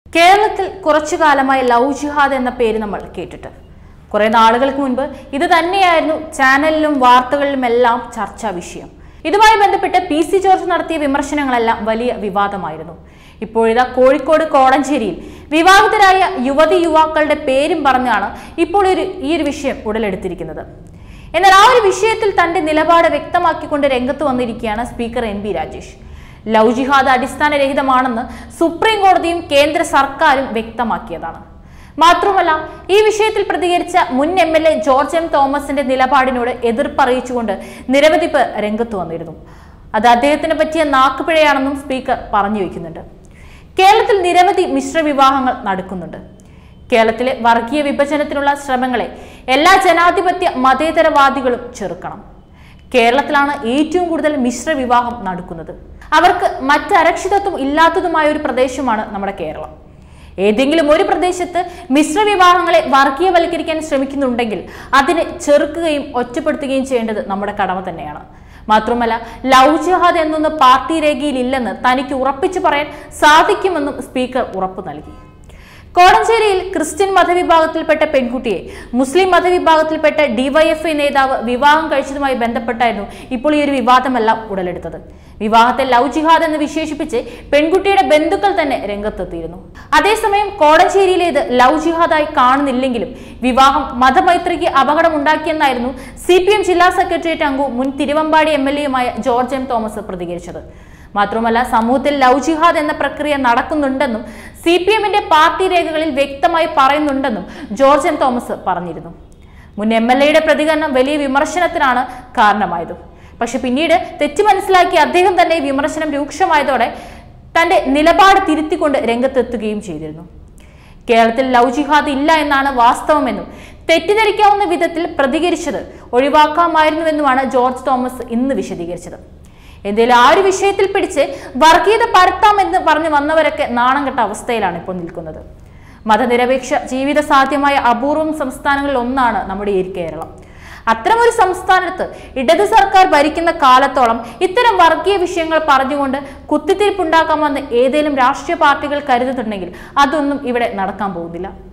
കേരളത്തിൽ കുറച്ചു കാലമായി ലവ് ജിഹാദ് എന്ന പേര് നമ്മൾ കേട്ടിട്ട് കുറെ നാളുകൾക്ക് മുൻപ് ഇത് തന്നെയായിരുന്നു ചാനലിലും വാർത്തകളിലുമെല്ലാം ചർച്ചാ വിഷയം ഇതുമായി ബന്ധപ്പെട്ട് പി സി ജോർജ് നടത്തിയ വിമർശനങ്ങളെല്ലാം വലിയ വിവാദമായിരുന്നു ഇപ്പോഴിതാ കോഴിക്കോട് കോടഞ്ചേരിയിൽ വിവാഹിതരായ യുവതി യുവാക്കളുടെ പേരും പറഞ്ഞാണ് ഇപ്പോൾ ഒരു ഈ ഒരു വിഷയം ഉടലെടുത്തിരിക്കുന്നത് എന്നാൽ ആ ഒരു വിഷയത്തിൽ തന്റെ നിലപാട് വ്യക്തമാക്കിക്കൊണ്ട് രംഗത്ത് വന്നിരിക്കുകയാണ് speaker M P Rajesh love jihad അടിസ്ഥാനരഹിതമാണെന്ന് സുപ്രീം കോടതിയും കേന്ദ്ര സർക്കാരും വ്യക്തമാക്കിയതാണ് മാത്രമല്ല ഈ വിഷയത്തിൽ പ്രതികരിച്ച മുൻ M L A George M തോമസിന്റെ നിലപാടിനോട് എതിർപ്പറിയിച്ചുകൊണ്ട് നിരവധി പേർ രംഗത്ത് വന്നിരുന്നു അത് അദ്ദേഹത്തിന് പറ്റിയ നാക്കുപിഴയാണെന്നും സ്പീക്കർ പറഞ്ഞു വയ്ക്കുന്നുണ്ട് കേരളത്തിൽ നിരവധി മിശ്ര വിവാഹങ്ങൾ നടക്കുന്നുണ്ട് കേരളത്തിലെ വർഗീയ വിഭജനത്തിനുള്ള ശ്രമങ്ങളെ എല്ലാ ജനാധിപത്യ മതേതരവാദികളും ചെറുക്കണം കേരളത്തിലാണ് ഏറ്റവും കൂടുതൽ മിശ്ര വിവാഹം നടക്കുന്നത് അവർക്ക് മറ്റ് അരക്ഷിതത്വം ഇല്ലാത്തതുമായ ഒരു പ്രദേശമാണ് നമ്മുടെ കേരളം ഏതെങ്കിലും ഒരു പ്രദേശത്ത് മിശ്ര വിവാഹങ്ങളെ വർഗീയവൽക്കരിക്കാൻ ശ്രമിക്കുന്നുണ്ടെങ്കിൽ അതിനെ ചെറുക്കുകയും ഒറ്റപ്പെടുത്തുകയും ചെയ്യേണ്ടത് നമ്മുടെ കടമ തന്നെയാണ് മാത്രമല്ല ലവ് ജിഹാദ് എന്നൊന്ന് പാർട്ടി രേഖയിൽ ഇല്ലെന്ന് തനിക്ക് ഉറപ്പിച്ചു പറയാൻ സാധിക്കുമെന്നും സ്പീക്കർ ഉറപ്പു നൽകി കോടഞ്ചേരിയിൽ ക്രിസ്ത്യൻ മതവിഭാഗത്തിൽപ്പെട്ട പെൺകുട്ടിയെ മുസ്ലിം മതവിഭാഗത്തിൽപ്പെട്ട ഡിവൈഎഫ്ഐ നേതാവ് വിവാഹം കഴിച്ചതുമായി ബന്ധപ്പെട്ടായിരുന്നു ഇപ്പോൾ ഈ ഒരു വിവാദമെല്ലാം ഉടലെടുത്തത് വിവാഹത്തെ ലവ് ജിഹാദ് എന്ന് വിശേഷിപ്പിച്ച് പെൺകുട്ടിയുടെ ബന്ധുക്കൾ തന്നെ രംഗത്തെത്തിയിരുന്നു അതേസമയം കോടഞ്ചേരിയിലേത് ലവ് ജിഹാദായി കാണുന്നില്ലെങ്കിലും വിവാഹം മതമൈത്രിക്ക് അപകടമുണ്ടാക്കിയെന്നായിരുന്നു സി പി എം ജില്ലാ സെക്രട്ടേറിയറ്റ് അംഗവും മുൻ തിരുവമ്പാടി എം എൽ എയുമായ ജോർജ് എം തോമസ് പ്രതികരിച്ചത് മാത്രമല്ല സമൂഹത്തിൽ ലവ് ജിഹാദ് എന്ന പ്രക്രിയ നടക്കുന്നുണ്ടെന്നും സി പി എമ്മിന്റെ പാർട്ടി രേഖകളിൽ വ്യക്തമായി പറയുന്നുണ്ടെന്നും ജോർജ് എം തോമസ് പറഞ്ഞിരുന്നു മുൻ എം എൽ എയുടെ പ്രതികരണം വലിയ വിമർശനത്തിനാണ് കാരണമായത് പക്ഷെ പിന്നീട് തെറ്റ് മനസ്സിലാക്കി അദ്ദേഹം തന്നെ ഈ വിമർശനം രൂക്ഷമായതോടെ തന്റെ നിലപാട് തിരുത്തിക്കൊണ്ട് രംഗത്തെത്തുകയും ചെയ്തിരുന്നു കേരളത്തിൽ ലവ് ജിഹാദ് ഇല്ല എന്നാണ് വാസ്തവമെന്നും തെറ്റിദ്ധരിക്കാവുന്ന വിധത്തിൽ പ്രതികരിച്ചത് ഒഴിവാക്കാമായിരുന്നുവെന്നുമാണ് ജോർജ് തോമസ് ഇന്ന് വിശദീകരിച്ചത് എന്തെങ്കിലും ആ ഒരു വിഷയത്തിൽ പിടിച്ച് വർഗീയത പരത്താമെന്ന് പറഞ്ഞു വന്നവരൊക്കെ നാണം കെട്ട അവസ്ഥയിലാണ് ഇപ്പോൾ നിൽക്കുന്നത് മതനിരപേക്ഷ ജീവിത സാധ്യമായ അപൂർവം സംസ്ഥാനങ്ങളിൽ ഒന്നാണ് നമ്മുടെ ഈ കേരളം അത്തരമൊരു സംസ്ഥാനത്ത് ഇടതു സർക്കാർ ഭരിക്കുന്ന കാലത്തോളം ഇത്തരം വർഗീയ വിഷയങ്ങൾ പറഞ്ഞുകൊണ്ട് കുത്തിത്തിരിപ്പുണ്ടാക്കാമെന്ന് ഏതെങ്കിലും രാഷ്ട്രീയ പാർട്ടികൾ കരുതുന്നുണ്ടെങ്കിൽ അതൊന്നും ഇവിടെ നടക്കാൻ പോകുന്നില്ല